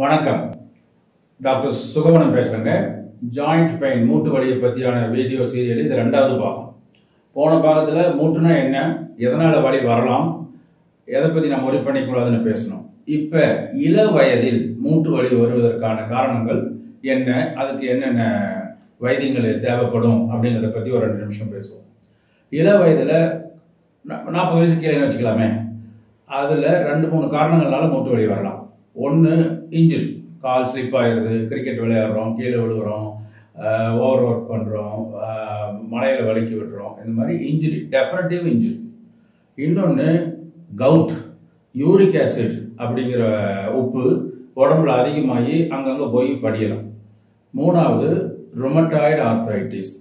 வணக்கம் டாக்டர் சுகவனம் பேசுறேங்க joint pain மூட்டு வலியை பற்றியான வீடியோ சீரியல் இது ரெண்டாவது பாகம் போன பாகத்தில் மூட்டுனா என்ன எதனால் வலி வரலாம் எதை பற்றி நம்ம ஒரி பண்ணிக்கூடாதுன்னு பேசணும் இப்போ இள வயதில் மூட்டு வலி வருவதற்கான காரணங்கள் என்ன அதுக்கு என்னென்ன வைத்தியங்கள் தேவைப்படும் அப்படிங்கிறத பற்றி ஒரு ரெண்டு நிமிஷம் பேசுவோம் இள வயதில் நாற்பது வயசு கீழே வச்சுக்கலாமே அதில் ரெண்டு மூணு காரணங்களால மூட்டு வலி வரலாம் ஒன்று இன்ஜுரி கால் ஸ்லிப் ஆயிடுது கிரிக்கெட் விளையாடுறோம் கீழே விழுகிறோம் ஓவர் ஒர்க் பண்ணுறோம் மலையில் வலிக்கி விடுறோம் இந்த மாதிரி இன்ஜுரி டெஃபரட்டிவ் இன்ஜுரி இன்னொன்று கவுட் யூரிக் ஆசிட் அப்படிங்கிற உப்பு உடம்புல அதிகமாகி அங்கங்கே போய் படியலாம் மூணாவது ரொமட்டாய்டு ஆர்த்ரைட்டிஸ்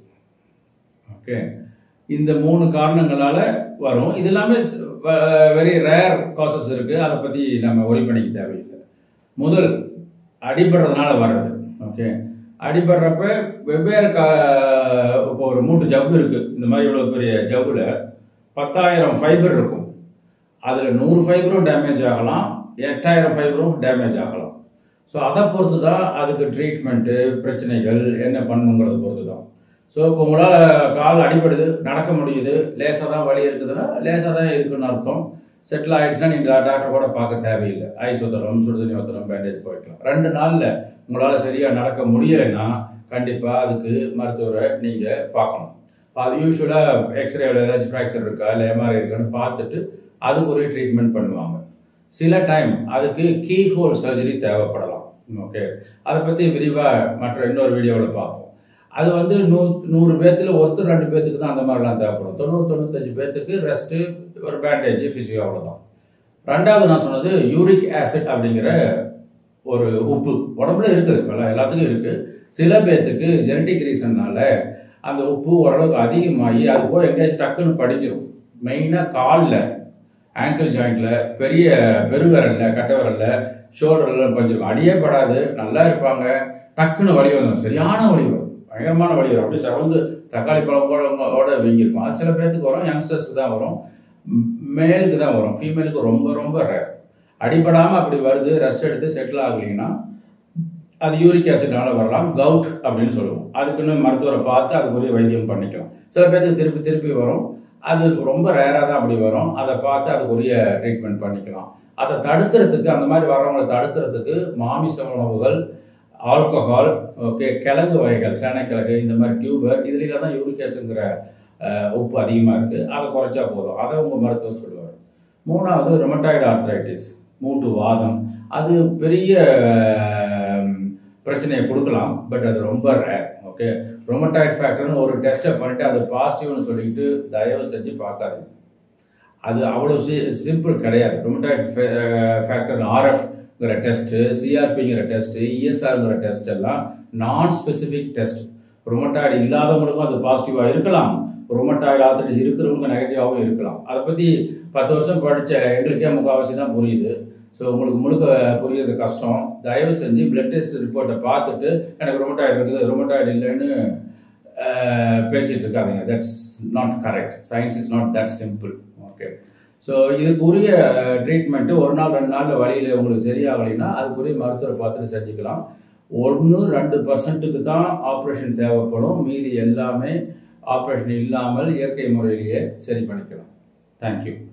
ஓகே இந்த மூணு காரணங்களால வரும் இது எல்லாமே வெரி ரேர் காசஸ் இருக்கு அதை பத்தி நம்ம ஒரி பண்ணிக்க தேவையில்லை முதல் அடிபடுறதுனால வர்றது ஓகே அடிபடுறப்ப வெவ்வேறு கா இப்போ ஒரு மூட்டு ஜவ்வு இருக்கு இந்த மாதிரி இவ்வளோ பெரிய ஜவ்வுல பத்தாயிரம் ஃபைபர் இருக்கும் அதில் நூறு ஃபைபரும் டேமேஜ் ஆகலாம் எட்டாயிரம் ஃபைபரும் டேமேஜ் ஆகலாம் ஸோ அதை பொறுத்து தான் அதுக்கு ட்ரீட்மெண்ட்டு பிரச்சனைகள் என்ன பண்ணுங்கிறத பொறுத்து தான் ஸோ இப்போ உங்களால் கால் அடிபடுது நடக்க முடியுது லேசாக தான் வலி இருக்குதுன்னா லேசாக தான் இருக்குன்னு அர்த்தம் செட்டில் ஆகிடுச்சுன்னா நீங்கள் டாக்டர் கூட பார்க்க தேவையில்லை ஐஸ் ஒத்தரம் சுடுதண்ணி ஒத்தரம் பேண்டேஜ் போய்க்கலாம் ரெண்டு நாளில் உங்களால் சரியாக நடக்க முடியலைன்னா கண்டிப்பாக அதுக்கு மருத்துவரை நீங்கள் பார்க்கணும் அது யூஸ்வலாக எக்ஸ்ரேவில் ஏதாச்சும் ஃப்ராக்சர் இருக்கா இல்லை எம்ஆர்ஐ இருக்கான்னு பார்த்துட்டு அதுக்குரிய ட்ரீட்மெண்ட் பண்ணுவாங்க சில டைம் அதுக்கு கீ ஹோல் சர்ஜரி தேவைப்படலாம் ஓகே அதை பற்றி விரிவாக மற்ற இன்னொரு வீடியோவில் பார்ப்போம் அது வந்து நூ நூறு பேர்த்தில் ஒருத்தர் ரெண்டு பேர்த்துக்கு தான் அந்த மாதிரிலாம் தேவைப்படும் தொண்ணூறு தொண்ணூத்தஞ்சு பேர்த்துக்கு ரெஸ்ட்டு ஒரு பேண்டேஜ் ஃபிசியோ அவ்வளோதான் ரெண்டாவது நான் சொன்னது யூரிக் ஆசிட் அப்படிங்கிற ஒரு உப்பு உடம்புல இருக்குது எல்லா எல்லாத்துக்கும் இருக்குது சில பேர்த்துக்கு ஜெனட்டிக் ரீசன்னால அந்த உப்பு ஓரளவுக்கு அதிகமாகி அது போய் எங்கேயாச்சும் டக்குன்னு படிச்சிடும் மெயினாக காலில் ஆங்கிள் ஜாயிண்டில் பெரிய பெருவிரலில் கட்டை விரலில் ஷோல்டரில் பஞ்சிருக்கும் அடியே படாது நல்லா இருப்பாங்க டக்குன்னு வலி வந்துடும் சரியான வலி வரும் பயங்கரமான வலி வரும் அப்படியே சவந்து தக்காளி பழம்போட வீங்கியிருக்கும் அது சில பேர்த்துக்கு வரும் யங்ஸ்டர்ஸ்க்கு தான் வரும் மேலுக்கு தான் வரும் ஃபீமேலுக்கு ரொம்ப ரொம்ப ரேர் அடிபடாமல் அப்படி வருது ரெஸ்ட் எடுத்து செட்டில் ஆகலைங்கன்னா அது யூரிக் ஆசிட்னால வரலாம் கவுட் அப்படின்னு சொல்லுவோம் அதுக்குன்னு மருத்துவரை பார்த்து அதுக்குரிய வைத்தியம் பண்ணிக்கலாம் சில பேர்த்துக்கு திருப்பி திருப்பி வரும் அது ரொம்ப ரேராக தான் அப்படி வரும் அதை பார்த்து அதுக்குரிய ட்ரீட்மெண்ட் பண்ணிக்கலாம் அதை தடுக்கிறதுக்கு அந்த மாதிரி வர்றவங்களை தடுக்கிறதுக்கு மாமிச உணவுகள் ஆல்கஹால் ஓகே கிழங்கு வகைகள் சேனைக்கிழங்கு இந்த மாதிரி டியூபர் இதுல தான் யூரிக் ஆசிட்ங்கிற உப்பு அதிகமாக இருக்குது அதை குறைச்சா போதும் அதை உங்கள் மருத்துவர் சொல்லுவார் மூணாவது ரொமட்டாய்டு ஆர்த்ரைட்டிஸ் மூட்டு வாதம் அது பெரிய பிரச்சனையை கொடுக்கலாம் பட் அது ரொம்ப ரேர் ஓகே ரொமட்டாய்ட் ஃபேக்டர்னு ஒரு டெஸ்ட்டை பண்ணிட்டு அது பாசிட்டிவ்னு சொல்லிட்டு தயவு செஞ்சு பார்க்காதீங்க அது அவ்வளோ சி சிம்பிள் கிடையாது ரொமட்டாய்ட் ஃபேக்டர் ஆர்எஃப்ங்கிற டெஸ்ட்டு சிஆர்பிங்கிற டெஸ்ட்டு இஎஸ்ஆர்ங்கிற டெஸ்ட் எல்லாம் நான் ஸ்பெசிஃபிக் டெஸ்ட் ரொமட்டாய்டு இல்லாதவங்களுக்கும் அது பாசிட்டிவாக இருக்கலாம் ரொமட்டாய்டு ஆர்த்தடிஸ் இருக்கிறவங்க நெகட்டிவாகவும் இருக்கலாம் அதை பற்றி பத்து வருஷம் படித்த எங்களுக்கே முக்கால்வாசி தான் புரியுது ஸோ உங்களுக்கு முழுக்க புரியுறது கஷ்டம் தயவு செஞ்சு பிளட் டெஸ்ட் ரிப்போர்ட்டை பார்த்துட்டு எனக்கு ரொமட்டாய்டு இருக்குது ரொமட்டாய்டு இல்லைன்னு பேசிகிட்டு இருக்காதிங்க that's not correct science is not that simple okay so இதுக்குரிய ட்ரீட்மெண்ட்டு ஒரு நாள் ரெண்டு நாளில் வழியில் உங்களுக்கு சரியாகலைன்னா அதுக்குரிய மருத்துவரை பார்த்துட்டு செஞ்சுக்கலாம் ஒன்று ரெண்டு பர்சன்ட்டுக்கு தான் ஆப்ரேஷன் தேவைப்படும் மீதி எல்லாமே ஆப்ரேஷன் இல்லாமல் இயற்கை முறையிலேயே சரி பண்ணிக்கலாம் தேங்க்யூ